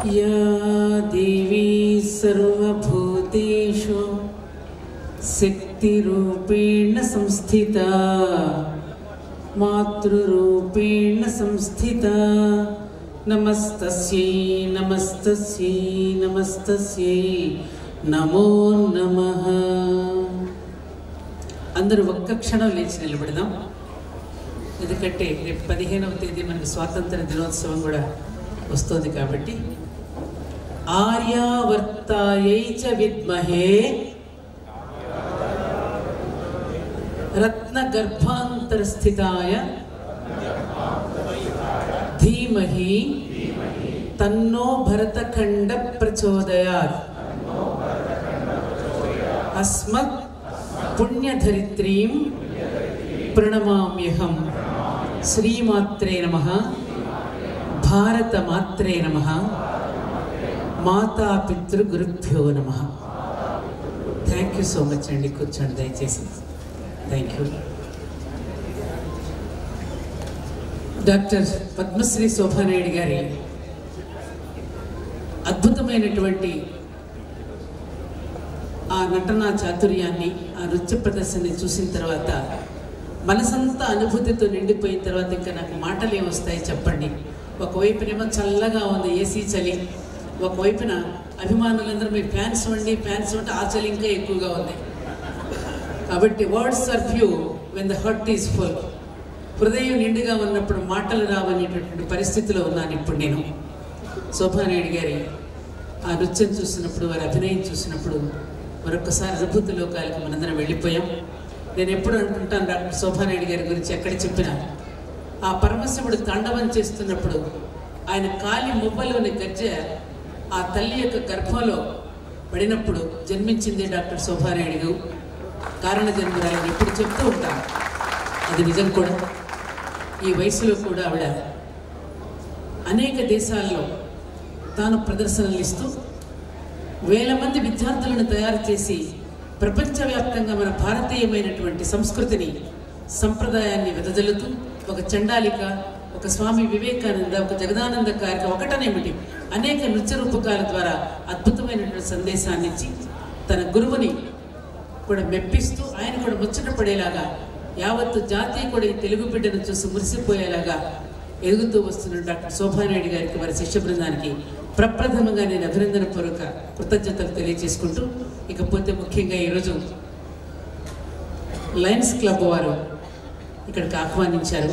या देवी सर्वभूतेषु शक्तिरूपेण संस्थिता मातृरूपेण संस्थिता नमस्तस्यै नमस्तस्यै नमस्तस्यै నమో నమ అందరూ ఒక్క క్షణం లేచి నిలబడదాం ఎందుకంటే రేపు పదిహేనవ తేదీ మనకి స్వాతంత్ర దినోత్సవం కూడా వస్తుంది కాబట్టి ఆర్యావర్తాయై చ విద్మహే రత్నగర్భాంతరస్థితాయ ధీమహి తన్నో భరతఖండ ప్రచోదయాత్ అస్మత్ పుణ్యధరిత్రీం ప్రణమామ్యహం శ్రీమాత్రే నమ భారతమాత్రే నమ మాతాపితృగురుభ్యో నమ థ్యాంక్ యూ సో మచ్ అండి కూర్చోండి దయచేసి thank you doctor Padmashri Shobha Naidu గారి అద్భుతమైనటువంటి ఆ నటనా చాతుర్యాన్ని ఆ నృత్య ప్రదర్శనని చూసిన తర్వాత మనసంతా అనుభూతితో నిండిపోయిన తర్వాత ఇంకా నాకు మాటలు ఏమొస్తాయి చెప్పండి ఒకవైపునేమో చల్లగా ఉంది ఏసీ చలి ఒకవైపున అభిమానులందరూ మీ ఫ్యాన్స్ వండి ఫ్యాన్స్ ఉంటే ఆ చలి ఇంకా ఎక్కువగా ఉంది కాబట్టి words are few when the heart is full హృదయం నిండుగా ఉన్నప్పుడు మాటలు రావనేటటువంటి పరిస్థితిలో ఉన్నాను ఇప్పుడు నేను శోభానాయుడు గారి ఆ నృత్యం చూసినప్పుడు వారి అభినయం చూసినప్పుడు మరొకసారి అనుభూతి లోకాలకు మనందరం వెళ్ళిపోయాం నేను ఎప్పుడు అనుకుంటాను డాక్టర్ శోభానాయుడు గారి గురించి ఎక్కడ చెప్పినా ఆ పరమశివుడు తాండవం చేస్తున్నప్పుడు ఆయన కాలి మువ్వలోని గజ్జ ఆ తల్లి యొక్క గర్భంలో పడినప్పుడు జన్మించింది డాక్టర్ శోభానాయుడు కారణ జన్మరాలని ఇప్పుడు చెప్తూ ఉంటాను అది నిజం కూడా ఈ వయసులో కూడా ఆవిడ అనేక దేశాల్లో తాను ప్రదర్శనలు ఇస్తూ వేల మంది విద్యార్థులను తయారు చేసి ప్రపంచవ్యాప్తంగా మన భారతీయమైనటువంటి సంస్కృతిని సంప్రదాయాన్ని వెదజల్లుతూ ఒక చండాలిక ఒక స్వామి వివేకానంద ఒక జగదానంద కార్యక్రమం ఒకటనేమిటి అనేక నృత్య రూపకాల ద్వారా అద్భుతమైనటువంటి సందేశాన్ని ఇచ్చి తన గురువుని కూడా మెప్పిస్తూ ఆయన కూడా ముచ్చట పడేలాగా యావత్తు జాతి కూడా ఈ తెలుగు బిడ్డను చూసి మురిసిపోయేలాగా ఎదుగుతూ వస్తున్న డాక్టర్ శోభానాయుడు గారికి వారి శిష్య బృందానికి ప్రప్రథమంగా నేను అభినందన పూర్వక కృతజ్ఞతలు తెలియజేసుకుంటూ ఇకపోతే ముఖ్యంగా ఈరోజు లయన్స్ క్లబ్ వారు ఇక్కడికి ఆహ్వానించారు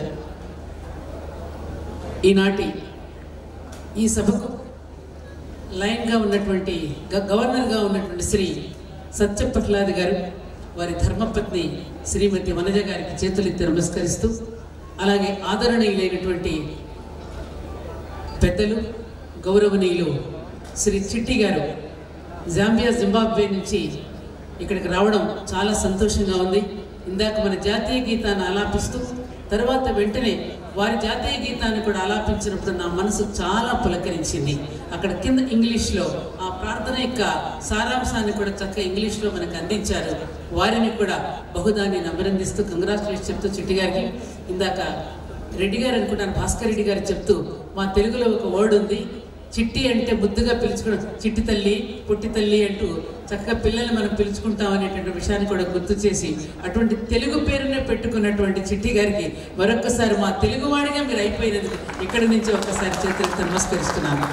ఈనాటి ఈ సభకు లైన్గా ఉన్నటువంటి గ- గవర్నర్గా ఉన్నటువంటి శ్రీ సత్య ప్రహ్లాద్ గారు వారి ధర్మపత్ని శ్రీమతి వనజ గారికి చేతులెత్తి నమస్కరిస్తూ అలాగే ఆదరణీయులైనటువంటి పెద్దలు గౌరవనీయులు శ్రీ చిట్టి గారు జాంబియా జింబాబ్వే నుంచి ఇక్కడికి రావడం చాలా సంతోషంగా ఉంది ఇందాక మన జాతీయ గీతాన్ని ఆలాపిస్తూ తర్వాత వెంటనే వారి జాతీయ గీతాన్ని కూడా ఆలాపించినప్పుడు నా మనసు చాలా పులకరించింది అక్కడ కింద ఇంగ్లీష్లో ఆ ప్రార్థన యొక్క సారాంశాన్ని కూడా చక్కగా ఇంగ్లీష్లో మనకు అందించారు వారిని కూడా బహుదా నేను అభినందిస్తూ కంగ్రాచులేషన్ చెప్తూ చిట్టి గారికి ఇందాక రెడ్డి గారు అనుకుంటాను భాస్కర్ రెడ్డి గారు చెప్తూ మా తెలుగులో ఒక వర్డ్ ఉంది చిట్టి అంటే ముద్దుగా పిలుచుకోవడం చిట్టి తల్లి పుట్టి తల్లి అంటూ చక్కగా పిల్లల్ని మనం పిలుచుకుంటాం అనేటువంటి విషయాన్ని కూడా గుర్తు చేసి అటువంటి తెలుగు పేరునే పెట్టుకున్నటువంటి చిట్టి గారికి మరొక్కసారి మా తెలుగువాడిగా మీరు అయిపోయినందుకు ఇక్కడి నుంచి ఒక్కసారి చేతులతో నమస్కరిస్తున్నాను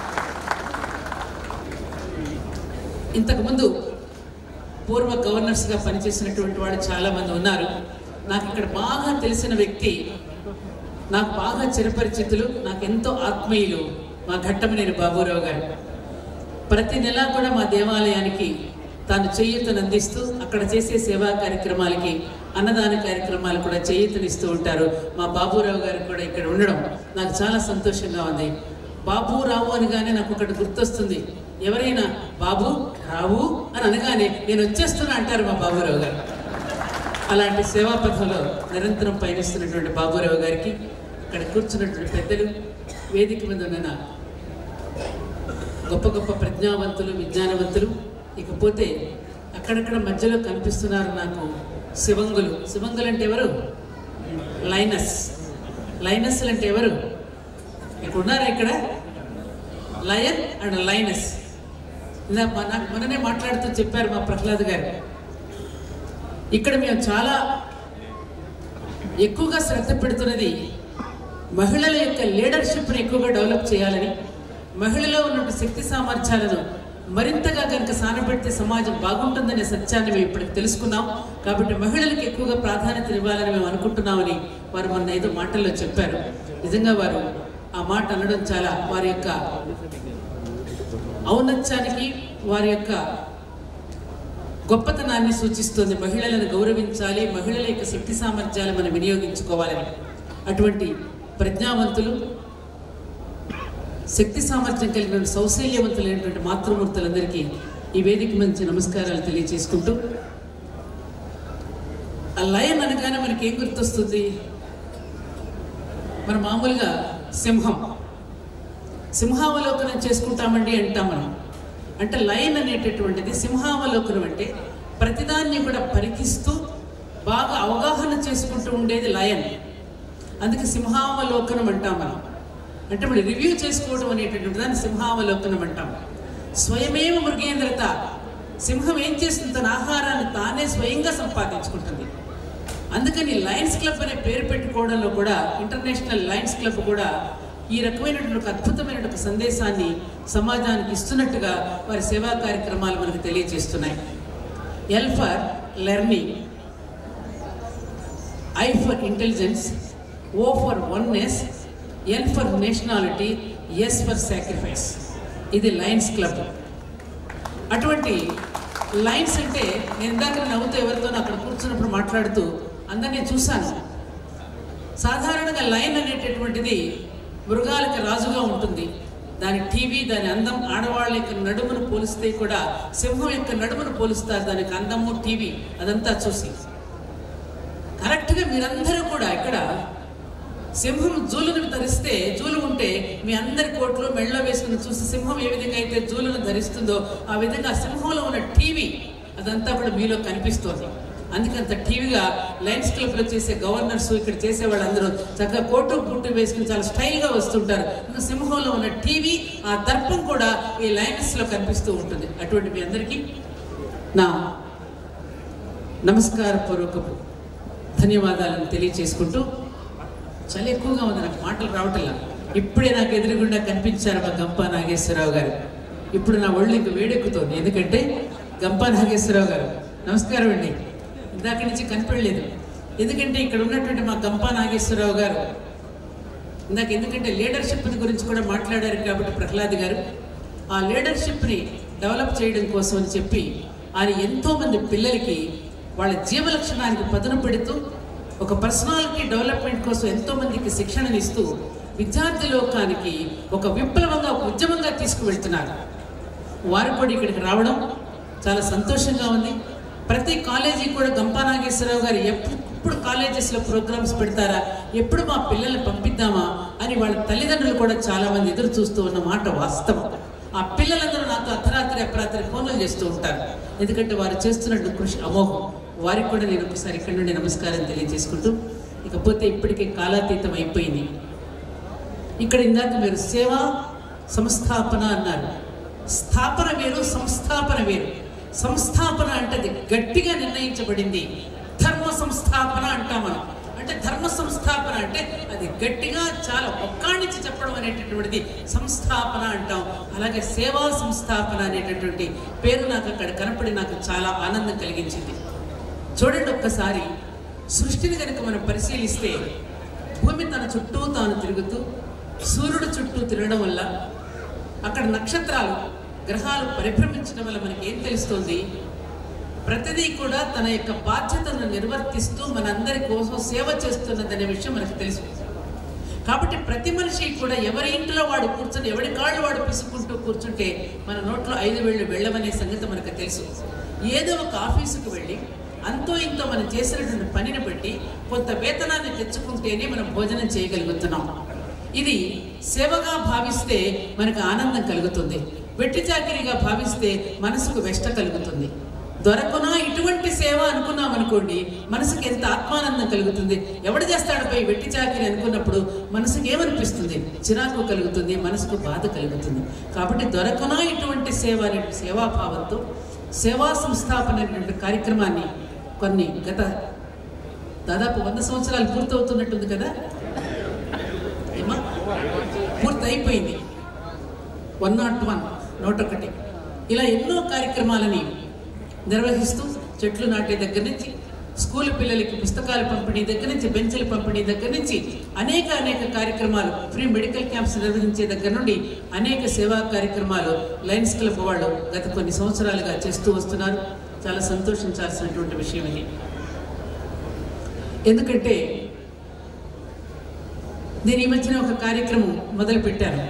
ఇంతకుముందు పూర్వ గవర్నర్స్గా పనిచేసినటువంటి వాళ్ళు చాలామంది ఉన్నారు నాకు ఇక్కడ బాగా తెలిసిన వ్యక్తి నాకు బాగా చిరపరిచితులు నాకు ఎంతో ఆత్మీయులు మా ఘట్టమనేని బాబురావు గారు ప్రతి నెల కూడా మా దేవాలయానికి తాను చేయూతను అందిస్తూ అక్కడ చేసే సేవా కార్యక్రమాలకి అన్నదాన కార్యక్రమాలు కూడా చేయూతనిస్తూ ఉంటారు మా బాబురావు గారు కూడా ఇక్కడ ఉండడం నాకు చాలా సంతోషంగా ఉంది బాబురావు అనగానే నాకు ఒకటి గుర్తొస్తుంది ఎవరైనా బాబు రావు అని అనగానే నేను వచ్చేస్తున్నా అంటారు మా బాబురావు గారు అలాంటి సేవా పథంలో నిరంతరం పయనిస్తున్నటువంటి బాబురావు గారికి ఇక్కడ కూర్చున్నటువంటి పెద్దలు వేదిక మీద ఉన్న నా గొప్ప గొప్ప ప్రజ్ఞావంతులు విజ్ఞానవంతులు ఇకపోతే అక్కడక్కడ మధ్యలో కనిపిస్తున్నారు నాకు శివంగులు శివంగులు అంటే ఎవరు లైనస్ లైనస్లు అంటే ఎవరు ఇక్కడ ఉన్నారా ఇక్కడ లయన్ అండ్ లైనస్ ఇందాక మన నాకు మొన్ననే మాట్లాడుతూ చెప్పారు మా ప్రహ్లాద్ గారు ఇక్కడ మేము చాలా ఎక్కువగా శ్రద్ధ పెడుతున్నది మహిళల యొక్క లీడర్షిప్ని ఎక్కువగా డెవలప్ చేయాలని మహిళలో ఉన్నటువంటి శక్తి సామర్థ్యాలను మరింతగా కనుక సానపెడితే సమాజం బాగుంటుందనే సత్యాన్ని మేము ఇప్పటికి తెలుసుకున్నాం కాబట్టి మహిళలకు ఎక్కువగా ప్రాధాన్యత ఇవ్వాలని మేము అనుకుంటున్నామని వారు మొన్న ఏదో మాటల్లో చెప్పారు నిజంగా వారు ఆ మాట అనడం చాలా వారి యొక్క ఔన్నత్యానికి వారి యొక్క గొప్పతనాన్ని సూచిస్తుంది మహిళలను గౌరవించాలి మహిళల యొక్క శక్తి సామర్థ్యాలు మనం వినియోగించుకోవాలని అటువంటి ప్రజ్ఞావంతులు శక్తి సామర్థ్యం కలిగిన సౌశల్యవంతులైనటువంటి మాతృమూర్తులందరికీ ఈ వేదిక మంచి నమస్కారాలు తెలియజేసుకుంటూ ఆ లయన్ అనగానే మనకి ఏం గుర్తొస్తుంది మన మామూలుగా సింహం సింహావలోకనం చేసుకుంటామండి అంటాం మనం అంటే లయన్ అనేటటువంటిది సింహావలోకనం అంటే ప్రతిదాన్ని కూడా పరికిస్తూ బాగా అవగాహన చేసుకుంటూ ఉండేది లయన్ అందుకే సింహావలోకనం అంటాం మనం అంటే మనం రివ్యూ చేసుకోవడం అనేటటువంటి దాన్ని సింహావలోకనం అంటాం స్వయమేవ మృగేంద్రత సింహం ఏం చేస్తుంది తన ఆహారాన్ని తానే స్వయంగా సంపాదించుకుంటుంది అందుకని లయన్స్ క్లబ్ అనే పేరు పెట్టుకోవడంలో కూడా ఇంటర్నేషనల్ లయన్స్ క్లబ్ కూడా ఈ రకమైనటువంటి ఒక అద్భుతమైన ఒక సందేశాన్ని సమాజానికి ఇస్తున్నట్టుగా వారి సేవా కార్యక్రమాలు మనకు తెలియజేస్తున్నాయి L for learning I for intelligence O for oneness N for nationality S for sacrifice ఇది లయన్స్ క్లబ్ అటువంటి లైన్స్ అంటే నేను ఇందాక నవ్వుతూ ఎవరితో అక్కడ కూర్చున్నప్పుడు మాట్లాడుతూ అందరినీ చూశాను సాధారణంగా లైన్ అనేటటువంటిది మృగాలకు రాజుగా ఉంటుంది దాని టీవీ దాని అందం ఆడవాళ్ళ యొక్క నడుమును పోలిస్తే కూడా సింహం యొక్క నడుమును పోలుస్తారు దానికి అందము టీవీ అదంతా చూసి కరెక్ట్గా మీరందరూ కూడా ఇక్కడ సింహం జూలును ధరిస్తే జూలు ఉంటే మీ అందరి కోట్లు మెళ్ళో వేసుకుని చూసి సింహం ఏ విధంగా అయితే జూలును ధరిస్తుందో ఆ విధంగా సింహంలో ఉన్న టీవీ అదంతా కూడా మీలో కనిపిస్తోంది అందుకంత టీవీగా లయన్స్ క్లబ్లో చేసే గవర్నర్స్ ఇక్కడ చేసే వాళ్ళందరూ చక్కగా కోటు పుట్టు వేసుకుని చాలా స్టైల్గా వస్తుంటారు ఇంకా సింహంలో ఉన్న టీవీ ఆ దర్పం కూడా ఈ లయన్స్లో కనిపిస్తూ ఉంటుంది అటువంటి మీ అందరికీ నా నమస్కారపూర్వకపు ధన్యవాదాలను తెలియచేసుకుంటూ చాలా ఎక్కువగా ఉంది నాకు మాటలు రావట్లా ఇప్పుడే నాకు ఎదురుగుండా కనిపించారు మా గంపా నాగేశ్వరరావు గారు ఇప్పుడు నా ఒళ్ళు ఇంక వేడెక్కుతోంది ఎందుకంటే గంపా నాగేశ్వరరావు గారు నమస్కారం అండి ఇందాక నుంచి కనిపించలేదు ఎందుకంటే ఇక్కడ ఉన్నటువంటి మా గంపా నాగేశ్వరరావు గారు ఇందాక ఎందుకంటే లీడర్షిప్ గురించి కూడా మాట్లాడారు కాబట్టి ప్రహ్లాద్ గారు ఆ లీడర్షిప్ని డెవలప్ చేయడం కోసం అని చెప్పి ఆయన ఎంతోమంది పిల్లలకి వాళ్ళ జీవ లక్షణానికి పదును పెడుతూ ఒక పర్సనాలిటీ డెవలప్మెంట్ కోసం ఎంతోమందికి శిక్షణనిస్తూ విద్యార్థి లోకానికి ఒక విప్లవంగా ఒక ఉద్యమంగా తీసుకువెళ్తున్నారు వారు కూడా ఇక్కడికి రావడం చాలా సంతోషంగా ఉంది ప్రతి కాలేజీ కూడా గంపా నాగేశ్వరరావు గారు ఎప్పుడు ఎప్పుడు కాలేజెస్లో ప్రోగ్రామ్స్ పెడతారా ఎప్పుడు మా పిల్లల్ని పంపిద్దామా అని వాళ్ళ తల్లిదండ్రులు కూడా చాలామంది ఎదురు చూస్తూ ఉన్న మాట వాస్తవం ఆ పిల్లలందరూ నాతో అర్ధరాత్రి అపరాత్రి ఫోన్లు చేస్తూ ఉంటారు ఎందుకంటే వారు చేస్తున్నట్టు కృషి అమోఘం వారికి కూడా నేను ఒకసారి ఇక్కడ నుండి నమస్కారం తెలియజేసుకుంటూ ఇకపోతే ఇప్పటికే కాలాతీతం అయిపోయింది ఇక్కడ ఇందాక మీరు సేవా సంస్థాపన అన్నారు స్థాపన వేరు సంస్థాపన వేరు సంస్థాపన అంటే అది గట్టిగా నిర్ణయించబడింది ధర్మ సంస్థాపన అంటాం మనం అంటే ధర్మ సంస్థాపన అంటే అది గట్టిగా చాలా ఒక్కాణించి చెప్పడం అనేటటువంటిది సంస్థాపన అంటాం అలాగే సేవా సంస్థాపన అనేటటువంటి పేరు నాకు అక్కడ కనపడి నాకు చాలా ఆనందం కలిగించింది చూడండి ఒక్కసారి సృష్టిని కనుక మనం పరిశీలిస్తే భూమి తన చుట్టూ తాను తిరుగుతూ సూర్యుడు చుట్టూ తిరగడం వల్ల అక్కడ నక్షత్రాలు గ్రహాలు పరిభ్రమించడం వల్ల మనకి ఏం తెలుస్తుంది ప్రతిదీ కూడా తన యొక్క బాధ్యతను నిర్వర్తిస్తూ మనందరి కోసం సేవ చేస్తున్నదనే విషయం మనకు తెలుసు కాబట్టి ప్రతి మనిషి కూడా ఎవరి ఇంట్లో వాడు కూర్చొని ఎవడి కాళ్ళు వాడు పిసుకుంటూ కూర్చుంటే మన నోట్లో ఐదు వేళ్ళు వెళ్ళమనే సంగతి మనకు తెలుసు ఏదో ఒక ఆఫీసుకు వెళ్ళి అంతో ఇంతో మనం చేసినటువంటి పనిని బట్టి కొంత వేతనాన్ని తెచ్చుకుంటేనే మనం భోజనం చేయగలుగుతున్నాం ఇది సేవగా భావిస్తే మనకు ఆనందం కలుగుతుంది వెట్టి చాకిరిగా భావిస్తే మనసుకు వెష్ట కలుగుతుంది దొరకునా ఇటువంటి సేవ అనుకున్నాం అనుకోండి మనసుకి ఎంత ఆత్మానందం కలుగుతుంది ఎవడు చేస్తాడు పోయి వెట్టి చాకిరి అనుకున్నప్పుడు మనసుకి ఏమనిపిస్తుంది చిరాకు కలుగుతుంది మనసుకు బాధ కలుగుతుంది కాబట్టి దొరకునా ఇటువంటి సేవ అనే సేవాభావంతో సేవా సంస్థాపన అనేటువంటి కార్యక్రమాన్ని కొన్ని గత దాదాపు వంద సంవత్సరాలు పూర్తవుతున్నట్టుంది కదా ఏమా పూర్తి అయిపోయింది వన్ నాట్ వన్ నూట ఒకటి ఇలా ఎన్నో కార్యక్రమాలని నిర్వహిస్తూ చెట్లు నాటే దగ్గర నుంచి స్కూల్ పిల్లలకి పుస్తకాల పంపిణీ దగ్గర నుంచి బెంచ్ల పంపిణీ దగ్గర నుంచి అనేక అనేక కార్యక్రమాలు ఫ్రీ మెడికల్ క్యాంప్స్ నిర్వహించే దగ్గర నుండి అనేక సేవా కార్యక్రమాలు లయన్స్ క్లబ్ వాళ్ళు గత కొన్ని సంవత్సరాలుగా చేస్తూ వస్తున్నారు చాలా సంతోషించాల్సినటువంటి విషయం ఇది ఎందుకంటే నేను ఈ మధ్యన ఒక కార్యక్రమం మొదలు పెట్టాను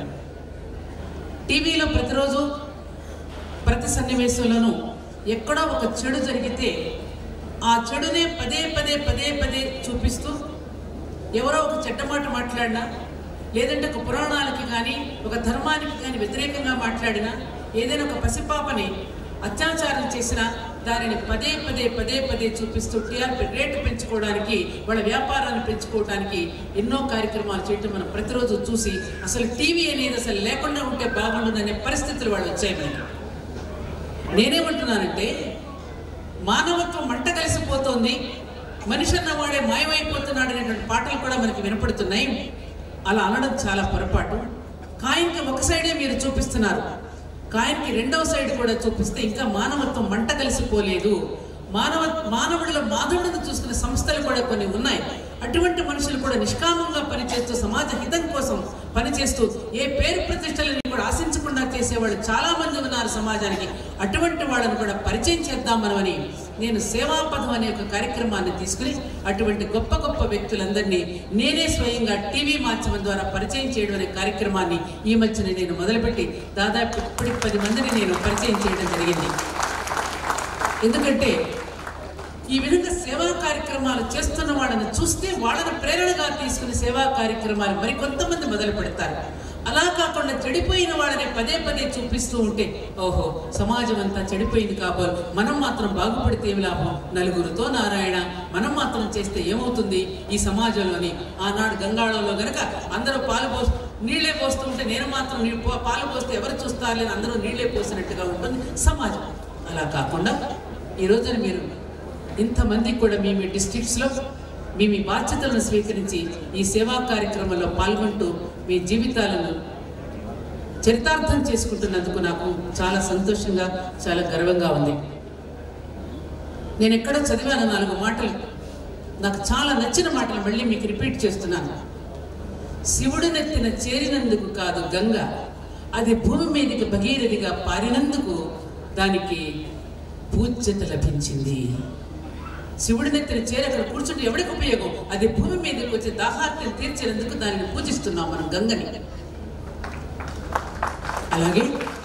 టీవీలో ప్రతిరోజు ప్రతి సన్నివేశంలోనూ ఎక్కడో ఒక చెడు జరిగితే ఆ చెడునే పదే పదే పదే పదే చూపిస్తూ ఎవరో ఒక చెడ్డ మాట మాట్లాడినా లేదంటే ఒక పురాణాలకి కానీ ఒక ధర్మానికి కానీ వ్యతిరేకంగా మాట్లాడినా ఏదైనా ఒక పసిపాపని అత్యాచారం చేసినా దానిని పదే పదే పదే పదే చూపిస్తూ టీఆర్పీ రేటు పెంచుకోవడానికి వాళ్ళ వ్యాపారాన్ని పెంచుకోవడానికి ఎన్నో కార్యక్రమాలు చేయటం మనం ప్రతిరోజు చూసి అసలు టీవీ అనేది అసలు లేకుండా ఉంటే బాగుండదనే పరిస్థితులు వాళ్ళు వచ్చాయి మనకి నేనేమంటున్నానంటే మానవత్వం మంట కలిసిపోతోంది మనిషి అన్నవాడే మాయమైపోతున్నాడు అనేటువంటి పాటలు కూడా మనకి వినపడుతున్నాయి అలా అనడం చాలా పొరపాటు కాయిన్కి ఒక సైడే మీరు చూపిస్తున్నారు కాయిన్కి రెండవ సైడ్ కూడా చూపిస్తే ఇంకా మానవత్వం మంట కలిసిపోలేదు మానవ మానవుడిలో మాధవుడిని చూసుకునే సంస్థలు కూడా కొన్ని ఉన్నాయి అటువంటి మనుషులు కూడా నిష్కామంగా పనిచేస్తూ సమాజ హితం కోసం పనిచేస్తూ ఏ పేరు ప్రతిష్టలని కూడా ఆశించకుండా చేసేవాళ్ళు చాలా మంది ఉన్నారు సమాజానికి అటువంటి వాళ్ళని కూడా పరిచయం చేద్దాం మనమని నేను సేవాపథం అనే ఒక కార్యక్రమాన్ని తీసుకుని అటువంటి గొప్ప గొప్ప వ్యక్తులందరినీ నేనే స్వయంగా టీవీ మాధ్యమం ద్వారా పరిచయం చేయడం అనే కార్యక్రమాన్ని ఈ మధ్యన నేను మొదలుపెట్టి దాదాపు ఇప్పటికి పది మందిని నేను పరిచయం చేయడం జరిగింది ఎందుకంటే ఈ విధంగా సేవా కార్యక్రమాలు చేస్తున్న వాళ్ళని చూస్తే వాళ్ళని ప్రేరణగా తీసుకుని సేవా కార్యక్రమాలు మరి కొంతమంది మొదలు పెడతారు అలా కాకుండా చెడిపోయిన వాళ్ళని పదే పదే చూపిస్తూ ఉంటే ఓహో సమాజం అంతా చెడిపోయింది కాబోలు మనం మాత్రం బాగుపడితే ఏమి లాభం నలుగురితో నారాయణ మనం మాత్రం చేస్తే ఏమవుతుంది ఈ సమాజంలోని ఆనాడు గంగాళంలో గనక అందరూ పాలు పోసి నీళ్ళే పోస్తూ ఉంటే నేను మాత్రం నీ పో- పాలు పోస్తే ఎవరు చూస్తారని అందరూ నీళ్ళే పోసినట్టుగా ఉంటుంది సమాజం అలా కాకుండా ఈ రోజున మీరు ఇంతమంది కూడా మీ మీ డిస్ట్రిక్ట్స్లో మీ మీ బాధ్యతలను స్వీకరించి ఈ సేవా కార్యక్రమంలో పాల్గొంటూ మీ జీవితాలను చరితార్థం చేసుకుంటున్నందుకు నాకు చాలా సంతోషంగా చాలా గర్వంగా ఉంది నేను ఎక్కడో చదివాను నాలుగు మాటలు నాకు చాలా నచ్చిన మాటలు మళ్ళీ మీకు రిపీట్ చేస్తున్నాను శివుడు నెత్తిన చేరినందుకు కాదు గంగ అది భూమి మీదకి భగీరథిగా పారినందుకు దానికి పూజ్యత లభించింది శివుడి నెత్తిన చేరి అక్కడ కూర్చుంటే ఎవరికి ఉపయోగం అది భూమి మీదకి వచ్చే దాహార్తిని తీర్చినందుకు దానిని పూజిస్తున్నాం మనం గంగని అలాగే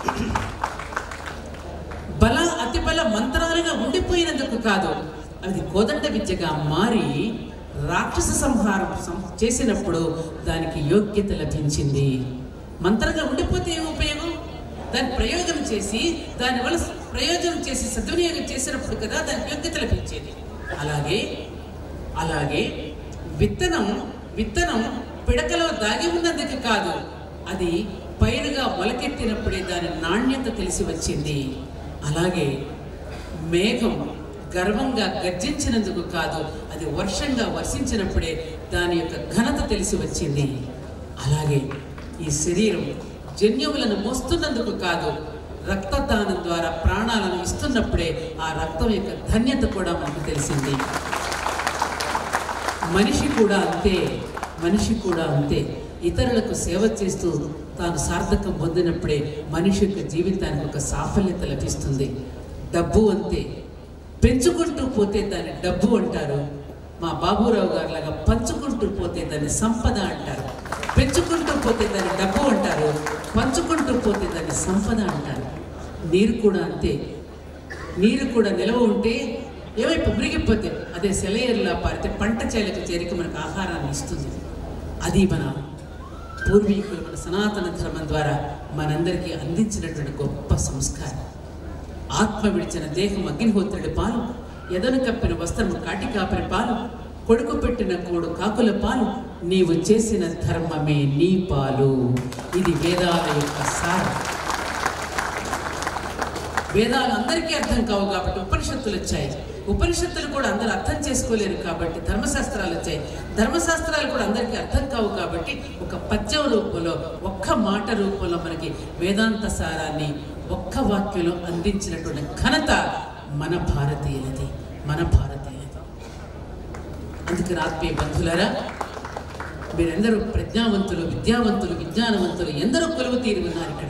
బల అతి బల మంత్రాలుగా ఉండిపోయినందుకు కాదు అది కోదండ విద్యగా మారి రాక్షస సంహారం సం- చేసినప్పుడు దానికి యోగ్యత లభించింది మంత్రంగా ఉండిపోతే ఏం ఉపయోగం దాన్ని ప్రయోగం చేసి దానివల్ల ప్రయోజనం చేసి సద్వినియోగం చేసినప్పుడు కదా దానికి యోగ్యత లభించేది అలాగే అలాగే విత్తనం విత్తనం పిడకలో దాగి ఉన్నందుకు కాదు అది పైరుగా మొలకెత్తినప్పుడే దాని నాణ్యత తెలిసి వచ్చింది అలాగే మేఘం గర్వంగా గర్జించినందుకు కాదు అది వర్షంగా వర్షించినప్పుడే దాని యొక్క ఘనత తెలిసి వచ్చింది అలాగే ఈ శరీరం జన్యువులను మోస్తున్నందుకు కాదు రక్తదానం ద్వారా ప్రాణాలను ఇస్తున్నప్పుడే ఆ రక్తం యొక్క ధన్యత కూడా మనకు తెలిసింది మనిషి కూడా అంతే మనిషి కూడా అంతే ఇతరులకు సేవ చేస్తూ తాను సార్థకం పొందినప్పుడే మనిషి యొక్క జీవితానికి ఒక సాఫల్యత లభిస్తుంది డబ్బు అంతే పెంచుకుంటూ పోతే దాన్ని డబ్బు అంటారు మా బాబురావు గారు లాగా పంచుకుంటూ పోతే దాన్ని సంపద అంటారు పెంచుకుంటూ పోతే దాన్ని డబ్బు అంటారు పంచుకుంటూ పోతే దాన్ని సంపద అంటారు నీరు కూడా అంతే నీరు కూడా నిలవ ఉంటే ఏమైపు మురిగిపోతే అదే సెలయేరులా పారితే పంట చేలకు చేరిక మనకు ఆహారాన్ని ఇస్తుంది అది మన పూర్వీకులు మన సనాతన ధర్మం ద్వారా మనందరికీ అందించినటువంటి గొప్ప సంస్కారం ఆత్మ విడిచిన దేహం అగ్నిహోత్రుడి పాలు ఎదను కప్పిన వస్త్రము కాటి కాపరి పాలు కొడుకు పెట్టిన కోడు కాకుల పాలు నీవు చేసిన ధర్మమే నీ పాలు ఇది వేదాల యొక్క సారం వేదాలు అందరికీ అర్థం కావు కాబట్టి ఉపనిషత్తులు వచ్చాయి ఉపనిషత్తులు కూడా అందరూ అర్థం చేసుకోలేరు కాబట్టి ధర్మశాస్త్రాలు వచ్చాయి ధర్మశాస్త్రాలు కూడా అందరికీ అర్థం కావు కాబట్టి ఒక పద్యం రూపంలో ఒక్క మాట రూపంలో మనకి వేదాంత సారాన్ని ఒక్క వాక్యంలో అందించినటువంటి ఘనత మన భారతీయులది మన భారతీయులది అందుకని ఆత్మీయ బంధులారా మీరందరూ ప్రజ్ఞావంతులు విద్యావంతులు విజ్ఞానవంతులు ఎందరో కొలువు తీరి ఉన్నారు ఇక్కడ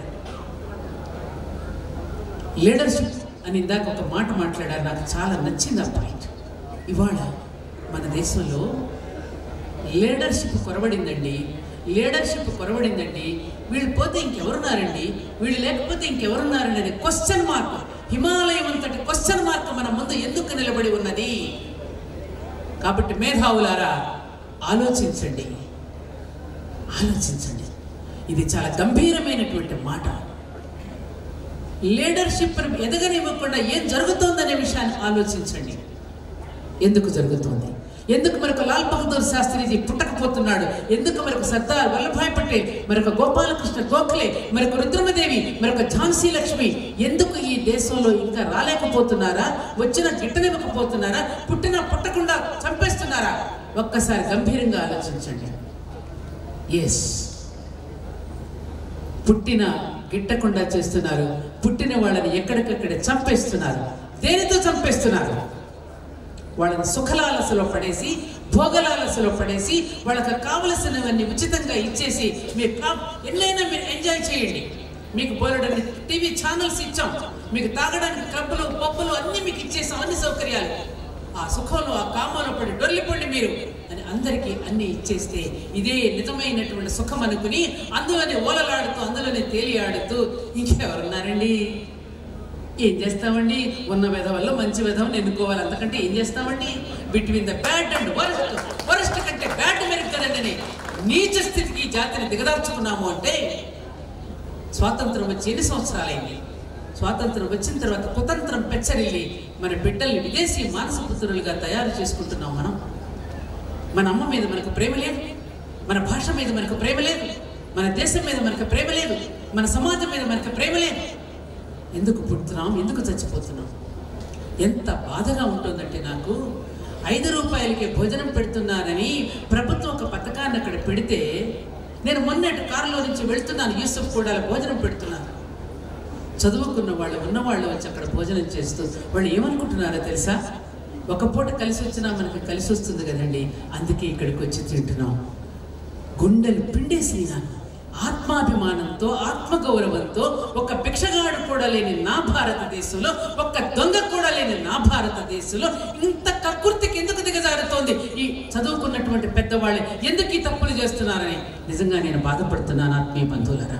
లీడర్షిప్ అని ఇందాక ఒక మాట మాట్లాడారు నాకు చాలా నచ్చింది ఆ పాయింట్ ఇవాళ మన దేశంలో లీడర్షిప్ కొరబడిందండి లీడర్షిప్ కొరబడిందండి వీళ్ళు పోతే ఇంకెవరున్నారండి వీళ్ళు లేకపోతే ఇంకెవరున్నారండి అనే క్వశ్చన్ మార్క్ హిమాలయం అంతటి క్వశ్చన్ మార్క్ మన ముందు ఎందుకు నిలబడి ఉన్నది కాబట్టి మేధావులారా ఆలోచించండి ఆలోచించండి ఇది చాలా గంభీరమైనటువంటి మాట లీడర్షిప్ ఎదగనివ్వకుండా ఏం జరుగుతోందనే విషయాన్ని ఆలోచించండి ఎందుకు జరుగుతోంది ఎందుకు మరొక లాల్ బహదూర్ శాస్త్రిజీ పుట్టకపోతున్నాడు ఎందుకు మరొక సర్దార్ వల్లభాయ్ పటేల్ మరొక గోపాలకృష్ణ గోఖలే మరొక రుద్రమదేవి మరొక ఝాన్సీ లక్ష్మి ఎందుకు ఈ దేశంలో ఇంకా రాలేకపోతున్నారా వచ్చిన గిట్టనివ్వకపోతున్నారా పుట్టినా పుట్టకుండా చంపేస్తున్నారా ఒక్కసారి గంభీరంగా ఆలోచించండి ఎస్ పుట్టిన గిట్టకుండా చేస్తున్నారు పుట్టిన వాళ్ళని ఎక్కడికక్కడ చంపేస్తున్నారు దేనితో చంపేస్తున్నారు వాళ్ళని సుఖలాలసలో పడేసి భోగలాలసలో పడేసి వాళ్ళకి కావలసినవన్నీ ఉచితంగా ఇచ్చేసి మీరు కా ఎన్నైనా మీరు ఎంజాయ్ చేయండి మీకు బోలెడని టీవీ ఛానల్స్ ఇచ్చాం మీకు తాగడానికి క్లబ్బులు పబ్బులు అన్నీ మీకు ఇచ్చేసాం అన్ని సౌకర్యాలు ఆ సుఖంలో ఆ కామంలో పడి డొల్లిపోండి మీరు అని అందరికీ అన్ని ఇచ్చేస్తే ఇదే నిజమైనటువంటి సుఖం అనుకుని అందులోనే ఓలలాడుతూ అందులోనే తేలియాడుతూ ఇంకెవరున్నారండి ఏం చేస్తామండి ఉన్న విధవల్లో మంచి విధవం ఎన్నుకోవాలి అంతకంటే ఏం చేస్తామండి between the bad and worst worst కంటే బ్యాడ్ మెరుగు కదండి అని నీచ స్థితికి ఈ జాతిని దిగదార్చుకున్నాము అంటే స్వాతంత్రం వచ్చి ఎన్ని సంవత్సరాలైంది స్వాతంత్రం వచ్చిన తర్వాత కుతంత్రం పెచ్చరిల్లి మన బిడ్డల్ని విదేశీ మానసపుత్రులుగా తయారు చేసుకుంటున్నాం మనం మన అమ్మ మీద మనకు ప్రేమ లేదు మన భాష మీద మనకు ప్రేమ లేదు మన దేశం మీద మనకు ప్రేమ లేదు మన సమాజం మీద మనకు ప్రేమ లేదు ఎందుకు పుడుతున్నాం ఎందుకు చచ్చిపోతున్నాం ఎంత బాధగా ఉంటుందంటే నాకు ఐదు రూపాయలకి భోజనం పెడుతున్నారని ప్రభుత్వం ఒక పథకాన్ని అక్కడ పెడితే నేను మొన్నటి కారులో నుంచి వెళ్తున్నాను యూసఫ్ కూడా భోజనం పెడుతున్నాను చదువుకున్న వాళ్ళు ఉన్నవాళ్ళు వచ్చి అక్కడ భోజనం చేస్తూ వాళ్ళు ఏమనుకుంటున్నారో తెలుసా ఒక పూట కలిసి వచ్చినా మనకి కలిసి వస్తుంది కదండి అందుకే ఇక్కడికి వచ్చి తింటున్నాం గుండెలు పిండేసి నాకు ఆత్మాభిమానంతో ఆత్మగౌరవంతో ఒక భిక్షగాడు కూడా లేని నా భారతదేశంలో ఒక్క దొంగ కూడా లేని నా భారతదేశంలో ఇంత కక్కుర్తికి ఎందుకు దిగజారుతోంది ఈ చదువుకున్నటువంటి పెద్దవాళ్ళు ఎందుకు ఈ తప్పులు చేస్తున్నారని నిజంగా నేను బాధపడుతున్నాను ఆత్మీయ బంధువులరా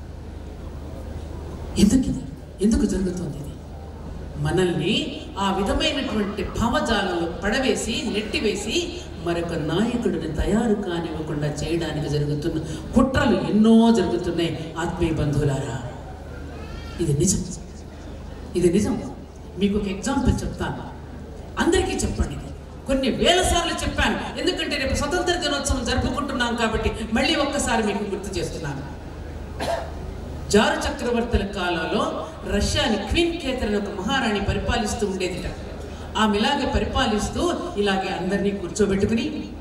ఎందుకు ఇది ఎందుకు జరుగుతోంది ఇది మనల్ని ఆ విధమైనటువంటి భావజాలంలో పడవేసి నెట్టివేసి మరొక నాయకుడిని తయారు కానివ్వకుండా చేయడానికి జరుగుతున్న కుట్రలు ఎన్నో జరుగుతున్నాయి ఆత్మీయ బంధువులారా ఇది నిజం ఇది నిజం మీకు ఒక ఎగ్జాంపుల్ చెప్తాను అందరికీ చెప్పండి ఇది కొన్ని వేల సార్లు చెప్పాను ఎందుకంటే రేపు స్వతంత్ర దినోత్సవం జరుపుకుంటున్నాం కాబట్టి మళ్ళీ ఒక్కసారి మీకు గుర్తు చేస్తున్నాను జారు చక్రవర్తుల కాలంలో రష్యాని క్వీన్ కేథరిన్ ఒక మహారాణి పరిపాలిస్తూ ఉండేదిట ఆమె ఇలాగే పరిపాలిస్తూ ఇలాగే అందరినీ కూర్చోబెట్టుకుని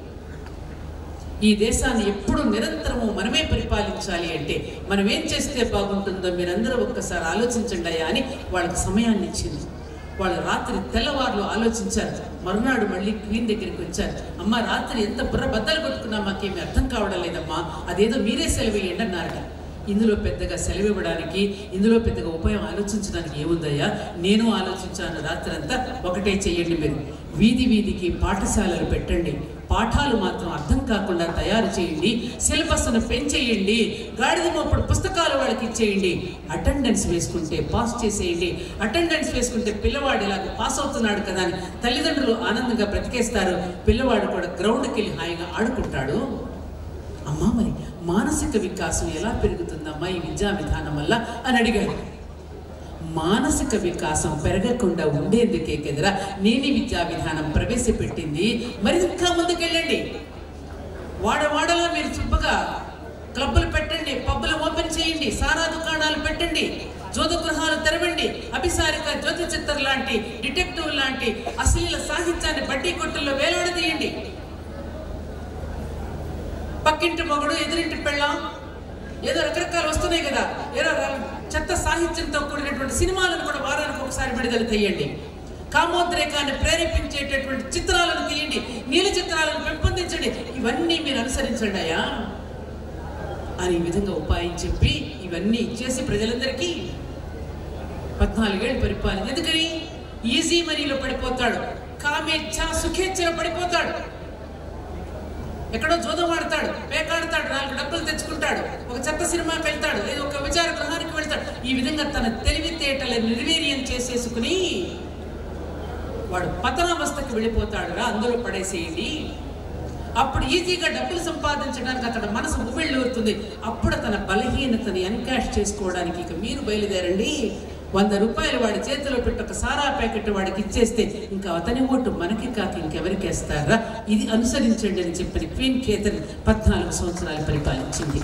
ఈ దేశాన్ని ఎప్పుడు నిరంతరము మనమే పరిపాలించాలి అంటే మనం ఏం చేస్తే బాగుంటుందో మీరందరూ ఒక్కసారి ఆలోచించండి అయ్యా అని వాళ్ళకి సమయాన్ని ఇచ్చింది వాళ్ళు రాత్రి తెల్లవారులు ఆలోచించారు మరునాడు మళ్ళీ క్వీన్ దగ్గరికి వచ్చారు అమ్మ రాత్రి ఎంత బుర్ర బద్దలు కొట్టుకున్నా మాకేమీ అర్థం కావడం లేదమ్మా అదేదో మీరే సెలవేయండి అన్నారట ఇందులో పెద్దగా సెలవు ఇవ్వడానికి ఇందులో పెద్దగా ఉపాయం ఆలోచించడానికి ఏముందయ్యా నేను ఆలోచించాను రాత్రంతా ఒకటే చెయ్యండి మీరు వీధి వీధికి పాఠశాలలు పెట్టండి పాఠాలు మాత్రం అర్థం కాకుండా తయారు చేయండి సిలబస్ను పెంచేయండి గాడిద మోపుడు పుస్తకాలు వాళ్ళకి ఇచ్చేయండి అటెండెన్స్ వేసుకుంటే పాస్ చేసేయండి అటెండెన్స్ వేసుకుంటే పిల్లవాడు ఇలాగ పాస్ అవుతున్నాడు కదా అని తల్లిదండ్రులు ఆనందంగా బ్రతికేస్తారు పిల్లవాడు కూడా గ్రౌండ్కి వెళ్ళి హాయిగా ఆడుకుంటాడు అమ్మా మరి మానసిక వికాసం ఎలా పెరుగుతుందమ్మా ఈ విద్యా విధానం వల్ల అని అడిగారు మానసిక వికాసం పెరగకుండా ఉండేందుకే కదరా నేని విద్యా విధానం ప్రవేశపెట్టింది మరి ఇంకా ముందుకెళ్ళండి వాడవాడలో మీరు చుప్పగా క్లబ్బులు పెట్టండి పబ్బులు ఓపెన్ చేయండి సారా దుకాణాలు పెట్టండి జ్యోత గృహాలు తెరవండి అభిసారిక జ్యోతి చిత్ర లాంటి డిటెక్టివ్ లాంటి అశ్లీల సాహిత్యాన్ని బడ్డీ కొట్టుల్లో వేలాడదీయండి పక్కింటి మొగుడు ఎదురింటి పెళ్ళాం ఏదో రకరకాలు వస్తున్నాయి కదా ఏదో ర- చెత్త సాహిత్యంతో కూడినటువంటి సినిమాలను కూడా వారానికి ఒకసారి విడుదల చేయండి కామోద్రేకాన్ని ప్రేరేపించేటటువంటి చిత్రాలను తీయండి నీల చిత్రాలను పెంపొందించండి ఇవన్నీ మీరు అనుసరించండి అయ్యా అని ఈ విధంగా ఉపాయం చెప్పి ఇవన్నీ ఇచ్చేసి ప్రజలందరికీ పద్నాలుగేళ్ళు పరిపాలన ఎందుకని ఈజీ మనీలో పడిపోతాడు కామేచ్ఛ సుఖేచ్ఛలో పడిపోతాడు ఎక్కడో జోదం ఆడతాడు పేకాడతాడు నాలుగు డబ్బులు తెచ్చుకుంటాడు ఒక చెత్త సినిమాకి వెళ్తాడు లేదా ఒక విచార గృహానికి వెళ్తాడు ఈ విధంగా తన తెలివితేటలను నిర్వీర్యం చేసేసుకుని వాడు పతనావస్థకి వెళ్ళిపోతాడు రా అందులో పడేసేయండి అప్పుడు ఈజీగా డబ్బులు సంపాదించడానికి అతని మనసు ఉవ్వెళ్ళూరుతుంది అప్పుడు తన బలహీనతని ఎన్కాష్ చేసుకోవడానికి ఇక మీరు బయలుదేరండి వంద రూపాయలు వాడి చేతిలో పెట్టి ఒక సారా ప్యాకెట్ వాడికి ఇచ్చేస్తే ఇంకా అతని ఓటు మనకి కాక ఇంకెవరికి వేస్తారా ఇది అనుసరించండి అని చెప్పిన క్వీన్ కేతన్ పద్నాలుగు సంవత్సరాలు పరిపాలించింది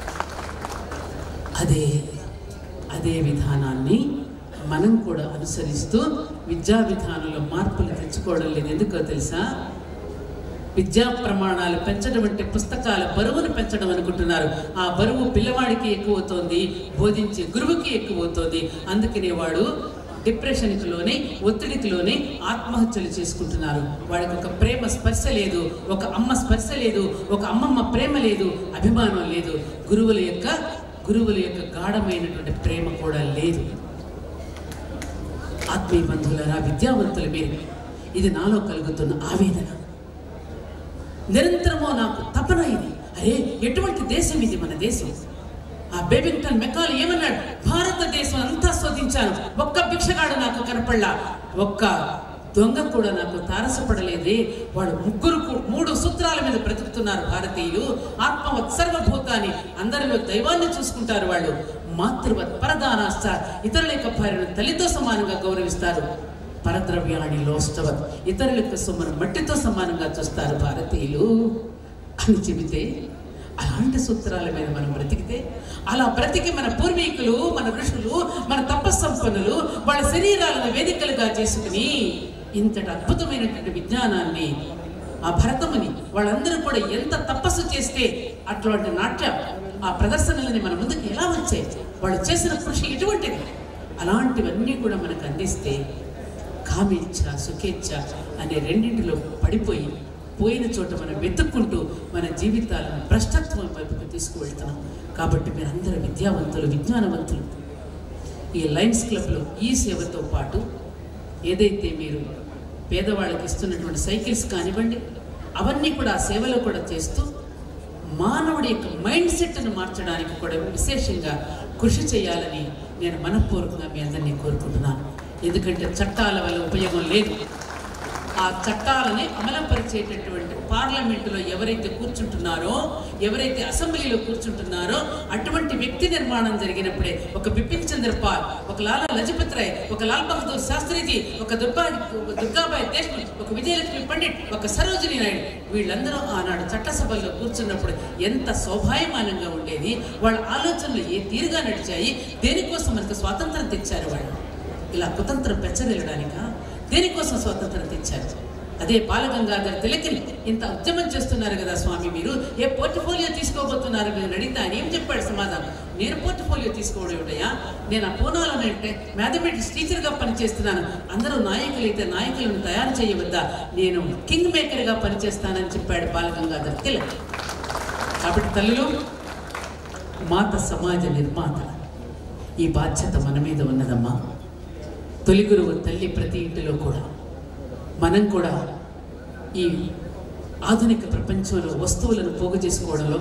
అదే అదే విధానాన్ని మనం కూడా అనుసరిస్తూ విద్యా విధానంలో మార్పులు తెచ్చుకోవడం లేదు ఎందుకో తెలుసా విద్యా ప్రమాణాలు పెంచడం అంటే పుస్తకాల బరువును పెంచడం అనుకుంటున్నారు ఆ బరువు పిల్లవాడికి ఎక్కువ అవుతోంది బోధించే గురువుకి ఎక్కువ అవుతోంది అందుకనే వాడు డిప్రెషన్కి లోని ఒత్తిడికి లోని ఆత్మహత్యలు చేసుకుంటున్నారు వాడికి ఒక ప్రేమ స్పర్శ లేదు ఒక అమ్మ స్పర్శ లేదు ఒక అమ్మమ్మ ప్రేమ లేదు అభిమానం లేదు గురువుల యొక్క గురువుల యొక్క గాఢమైనటువంటి ప్రేమ కూడా లేదు ఆత్మీయ బంధువులరా విద్యావంతులు మీరు ఇది నాలో కలుగుతున్న ఆవేదన నిరంతరము నాకు తపన ఇది అరే ఎటువంటి దేశం ఇది మన దేశం ఆ బేబింగ్టన్ మెకాల్ ఏమన్నాడు భారతదేశం అంతా శోధించాను ఒక్క భిక్షగాడు నాకు కనపడలా ఒక్క దొంగ కూడా నాకు తారసపడలేదే వాడు ముగ్గురు కు- మూడు సూత్రాల మీద బ్రతుకుతున్నారు భారతీయులు ఆత్మవత్ సర్వభూతాన్ని అందరిలో దైవాన్ని చూసుకుంటారు వాళ్ళు మాతృవత్ పరదానాశ్చ ఇతరుల యొక్క భార్యను తల్లితో సమానంగా గౌరవిస్తారు పరద్రవ్యాన్ని లోష్టవత్ ఇతరుల యొక్క సొమ్మను మట్టితో సమానంగా చూస్తారు భారతీయులు అని చెబితే అలాంటి సూత్రాల మీద మనం బ్రతికితే అలా బ్రతికి మన పూర్వీకులు మన ఋషులు మన తపస్సంపన్నులు వాళ్ళ శరీరాలను వేదికలుగా చేసుకుని ఇంతటి అద్భుతమైనటువంటి విజ్ఞానాన్ని ఆ భరతముని వాళ్ళందరూ కూడా ఎంత తపస్సు చేస్తే అటువంటి నాట్యం ఆ ప్రదర్శనలని మన ముందుకు ఎలా వచ్చాయి వాళ్ళు చేసిన కృషి ఎటువంటిది అలాంటివన్నీ కూడా మనకు అందిస్తే కామేచ్ఛ సుఖేచ్ఛ అనే రెండింటిలో పడిపోయి పోయిన చోట మనం వెతుక్కుంటూ మన జీవితాలను భ్రష్టత్వం వైపుకు తీసుకువెళ్తున్నాం కాబట్టి మీరందరూ విద్యావంతులు విజ్ఞానవంతులు ఈ లయన్స్ క్లబ్లో ఈ సేవతో పాటు ఏదైతే మీరు పేదవాళ్ళకి ఇస్తున్నటువంటి సైకిల్స్ కానివ్వండి అవన్నీ కూడా ఆ సేవలో కూడా చేస్తూ మానవుడి యొక్క మైండ్ సెట్ను మార్చడానికి కూడా విశేషంగా కృషి చేయాలని నేను మనఃపూర్వకంగా మీ అందరినీ కోరుకుంటున్నాను ఎందుకంటే చట్టాల వల్ల ఉపయోగం లేదు ఆ చట్టాలని అమలుపరిచేటటువంటి పార్లమెంటులో ఎవరైతే కూర్చుంటున్నారో ఎవరైతే అసెంబ్లీలో కూర్చుంటున్నారో అటువంటి వ్యక్తి నిర్మాణం జరిగినప్పుడే ఒక బిపిన్ చంద్ర పాల్ ఒక లాలా లజపత్ రాయ్ ఒక లాల్ బహదూర్ శాస్త్రిజీ ఒక దుర్గా దుర్గాబాయ్ దేశ్ముఖ్ ఒక విజయలక్ష్మి పండిట్ ఒక సరోజిని నాయుడు వీళ్ళందరూ ఆనాడు చట్టసభల్లో కూర్చున్నప్పుడు ఎంత శోభాయమానంగా ఉండేది వాళ్ళ ఆలోచనలు ఏ తీరుగా నడిచాయి దేనికోసం మనకు స్వాతంత్రం తెచ్చారు వాళ్ళు ఇలా కుతంత్రం పెచ్చరిల్లడానికా దేనికోసం స్వాతంత్రం తెచ్చారు అదే బాలగంగాధర్ తిలకిని ఇంత ఉద్యమం చేస్తున్నారు కదా స్వామి మీరు ఏ పోర్ట్ఫోలియో తీసుకోబోతున్నారు మీరు అడిగితే ఆయన ఏం చెప్పాడు సమాధానం నేను పోర్ట్ఫోలియో తీసుకోవడం ఏమిటయ్యా నేను ఆ పూనాలో అంటే మ్యాథమెటిక్స్ టీచర్గా పనిచేస్తున్నాను అందరూ నాయకులైతే నాయకులను తయారు చేయవద్దా నేను కింగ్ మేకర్గా పనిచేస్తానని చెప్పాడు బాలగంగాధర్ తిలక్ కాబట్టి తల్లులు మాత సమాజ నిర్మాత ఈ బాధ్యత మన మీద ఉన్నదమ్మా తొలి గురువు తల్లి ప్రతి ఇంటిలో కూడా మనం కూడా ఈ ఆధునిక ప్రపంచంలో వస్తువులను పోగు చేసుకోవడంలో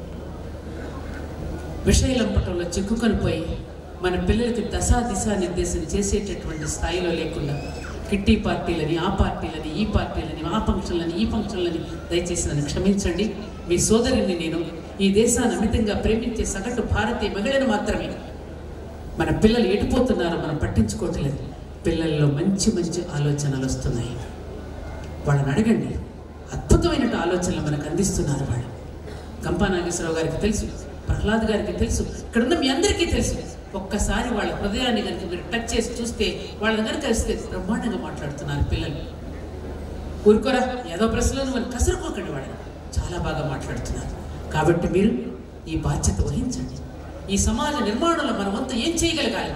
విషయలంపటంలో చిక్కుకొని పోయి మన పిల్లలకి దశా దిశా నిర్దేశం చేసేటటువంటి స్థాయిలో లేకుండా కిట్టి పార్టీలని ఆ పార్టీలని ఈ పార్టీలని ఆ ఫంక్షన్లని ఈ ఫంక్షన్లని దయచేసి నన్ను క్షమించండి మీ సోదరుని నేను ఈ దేశాన్ని అమితంగా ప్రేమించే సగటు భారతీయ మహిళను మాత్రమే మన పిల్లలు ఎడిపోతున్నారో మనం పట్టించుకోవట్లేదు పిల్లల్లో మంచి మంచి ఆలోచనలు వస్తున్నాయి వాళ్ళని అడగండి అద్భుతమైన ఆలోచనలు మనకు అందిస్తున్నారు వాళ్ళు గంపా నాగేశ్వరరావు గారికి తెలుసు ప్రహ్లాద్ గారికి తెలుసు ఇక్కడున్న మీ అందరికీ తెలుసు ఒక్కసారి వాళ్ళ హృదయాన్ని కనుక మీరు టచ్ చేసి చూస్తే వాళ్ళ దగ్గర కలిస్తే బ్రహ్మాండంగా మాట్లాడుతున్నారు పిల్లలు ఊరుకోరా ఏదో ప్రశ్నలు మనం కసురుకోకండి వాళ్ళని చాలా బాగా మాట్లాడుతున్నారు కాబట్టి మీరు ఈ బాధ్యత వహించండి ఈ సమాజ నిర్మాణంలో మన వంతు ఏం చేయగలగాలి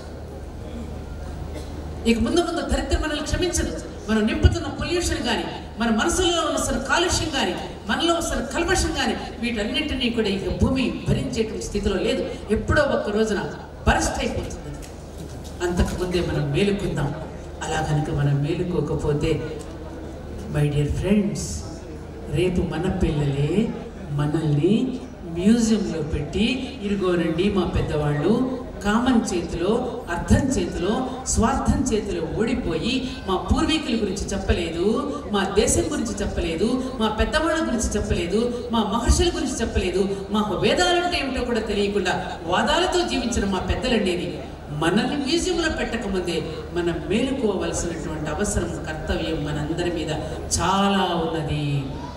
ఇక ముందు ముందు దరిద్రం మనల్ని క్షమించదు మనం నింపుతున్న పొల్యూషన్ కానీ మన మనసులో వస్తున్న కాలుష్యం కానీ మనలో వస్తున్న కల్మషం కానీ వీటన్నింటినీ కూడా ఇక భూమి భరించేటువంటి స్థితిలో లేదు ఎప్పుడో ఒక్క రోజున బరస్ట్ అయిపోతుంది అంతకు ముందే మనం మేలుకుందాం అలా కనుక మనం మేలుకోకపోతే మై డియర్ ఫ్రెండ్స్ రేపు మన పిల్లలే మనల్ని మ్యూజియంలో పెట్టి ఇరుగోనండి మా పెద్దవాళ్ళు కామన్ చేతిలో అర్థం చేతిలో స్వార్థం చేతిలో ఓడిపోయి మా పూర్వీకుల గురించి చెప్పలేదు మా దేశం గురించి చెప్పలేదు మా పెద్దవాళ్ళ గురించి చెప్పలేదు మా మహర్షుల గురించి చెప్పలేదు మాకు వేదాలంటే ఏమిటో కూడా తెలియకుండా వాదాలతో జీవించిన మా పెద్దలండేది మనల్ని మ్యూజియంలో పెట్టకముందే మనం మేలుకోవలసినటువంటి అవసరం కర్తవ్యం మనందరి మీద చాలా ఉన్నది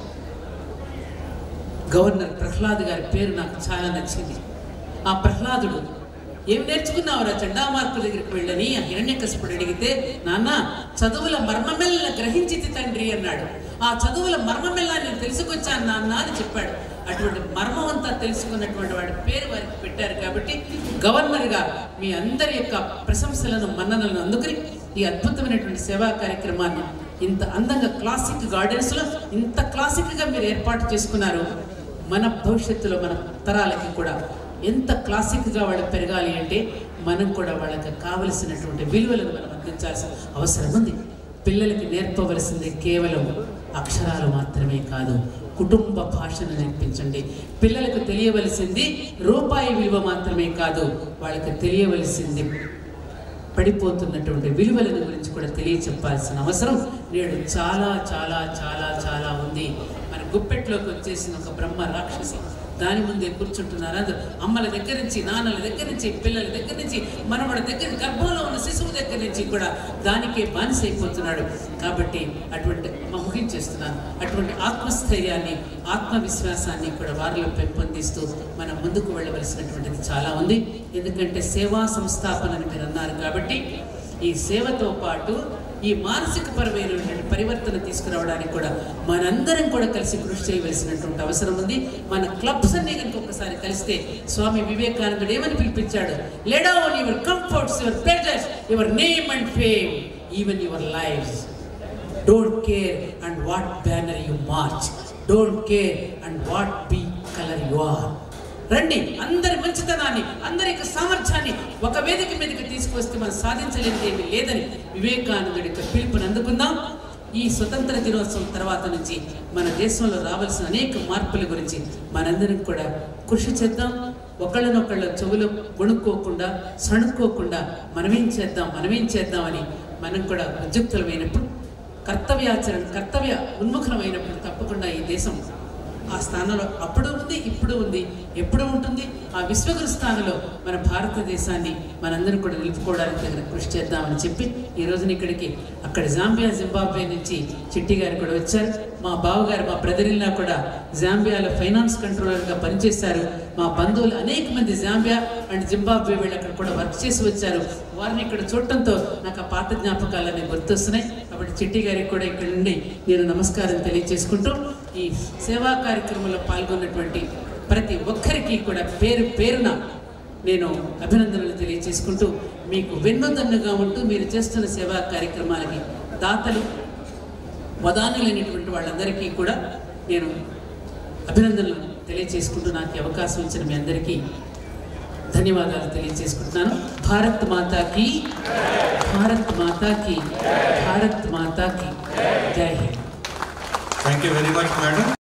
గవర్నర్ ప్రహ్లాద్ గారి పేరు నాకు చాలా నచ్చింది ఆ ప్రహ్లాదుడు ఏం నేర్చుకున్నావురా చండామార్కుల దగ్గరికి వెళ్ళని ఆ హిరణ్యకశిపుడు అడిగితే నాన్న చదువుల మర్మమెల్ల గ్రహించితి తండ్రి అన్నాడు ఆ చదువుల మర్మమెల్ల నేను తెలుసుకొచ్చాను నాన్న అని చెప్పాడు అటువంటి మర్మం అంతా తెలుసుకున్నటువంటి వాడి పేరు వారికి పెట్టారు కాబట్టి గవర్నర్గా మీ అందరి యొక్క ప్రశంసలను మన్ననలను అందుకుని ఈ అద్భుతమైనటువంటి సేవా కార్యక్రమాన్ని ఇంత అందంగా క్లాసిక్ గార్డెన్స్లో ఇంత క్లాసిక్గా మీరు ఏర్పాటు చేసుకున్నారు మన భవిష్యత్తులో మన తరాలకి కూడా ఎంత క్లాసిక్గా వాళ్ళు పెరగాలి అంటే మనం కూడా వాళ్ళకి కావలసినటువంటి విలువలను మనం అందించాల్సిన అవసరం ఉంది పిల్లలకి నేర్పవలసింది కేవలం అక్షరాలు మాత్రమే కాదు కుటుంబ భాషను నేర్పించండి పిల్లలకు తెలియవలసింది రూపాయి విలువ మాత్రమే కాదు వాళ్ళకి తెలియవలసింది పడిపోతున్నటువంటి విలువలను గురించి కూడా తెలియచెప్పాల్సిన అవసరం నేడు చాలా చాలా చాలా చాలా ఉంది మన గుప్పెట్లోకి వచ్చేసిన ఒక బ్రహ్మ రాక్షసి దాని ముందే కూర్చుంటున్నారు అందరూ అమ్మల దగ్గర నుంచి నాన్నల దగ్గర నుంచి పిల్లల దగ్గర నుంచి మనవడ దగ్గర గర్భంలో ఉన్న శిశువు దగ్గర నుంచి కూడా దానికే బానిస అయిపోతున్నాడు కాబట్టి అటువంటి అమ్మ ముగించేస్తున్నాను అటువంటి ఆత్మస్థైర్యాన్ని ఆత్మవిశ్వాసాన్ని కూడా వారిలో పెంపొందిస్తూ మనం ముందుకు వెళ్ళవలసినటువంటిది చాలా ఉంది ఎందుకంటే సేవా సంస్థాపన అని మీరు అన్నారు కాబట్టి ఈ సేవతో పాటు ఈ మానసిక పరమైనటువంటి పరివర్తన తీసుకురావడానికి కూడా మనందరం కూడా కలిసి కృషి చేయవలసినటువంటి అవసరం ఉంది మన క్లబ్స్ అన్ని కనుక ఒకసారి కలిస్తే స్వామి వివేకానందుడు ఏమని పిలిపించాడు led on your comforts your pleasures your name and fame even your life don't care and what banner you march don't care and what be colour you are రండి అందరి మంచితనాన్ని అందరి యొక్క సామర్థ్యాన్ని ఒక వేదిక మీదకి తీసుకొస్తే మనం సాధించలేనిది ఏమీ లేదని వివేకానందుడి యొక్క పిలుపుని అందుకుందాం ఈ స్వతంత్ర దినోత్సవం తర్వాత నుంచి మన దేశంలో రావాల్సిన అనేక మార్పుల గురించి మనందరం కూడా కృషి చేద్దాం ఒకళ్ళనొకళ్ళ చెవులు వణుక్కోకుండా సణుక్కోకుండా మనమేం చేద్దాం మనమేం చేద్దామని మనం కూడా ఉద్యుక్తులమైనప్పుడు కర్తవ్యాచరణ కర్తవ్య ఉన్ముఖమైనప్పుడు తప్పకుండా ఈ దేశం ఆ స్థానంలో అప్పుడు ఉంది ఇప్పుడు ఉంది ఎప్పుడు ఉంటుంది ఆ విశ్వగురు స్థానంలో మన భారతదేశాన్ని మనందరం కూడా నిలుపుకోవడానికి తగిన కృషి చేద్దామని చెప్పి ఈ రోజున ఇక్కడికి అక్కడ జాంబియా జింబాబ్వే నుంచి చిట్టి గారు కూడా వచ్చారు మా బావగారు మా బ్రదరిల్లా కూడా జాంబియాలో ఫైనాన్స్ కంట్రోలర్గా పనిచేశారు మా బంధువులు అనేక మంది జాంబియా అండ్ జింబాబ్వే వీళ్ళు అక్కడ కూడా వర్క్ చేసి వచ్చారు వారిని ఇక్కడ చూడటంతో నాకు ఆ పాత జ్ఞాపకాలన్నీ గుర్తొస్తున్నాయి కాబట్టి చిట్టి గారికి కూడా ఇక్కడ నుండి నేను నమస్కారం తెలియజేసుకుంటూ ఈ సేవా కార్యక్రమంలో పాల్గొన్నటువంటి ప్రతి ఒక్కరికి కూడా పేరు పేరున నేను అభినందనలు తెలియజేసుకుంటూ మీకు వెన్నుదన్నుగా ఉంటూ మీరు చేస్తున్న సేవా కార్యక్రమాలకి దాతలు వదానులైనటువంటి వాళ్ళందరికీ కూడా నేను అభినందనలు తెలియజేసుకుంటూ నాకు ఈ అవకాశం ఇచ్చిన మీ అందరికీ ధన్యవాదాలు తెలియజేసుకుంటున్నాను భారత్ మాతాకి భారత్ మాతాకి భారత్ మాతాకి జై Hind thank you very much madam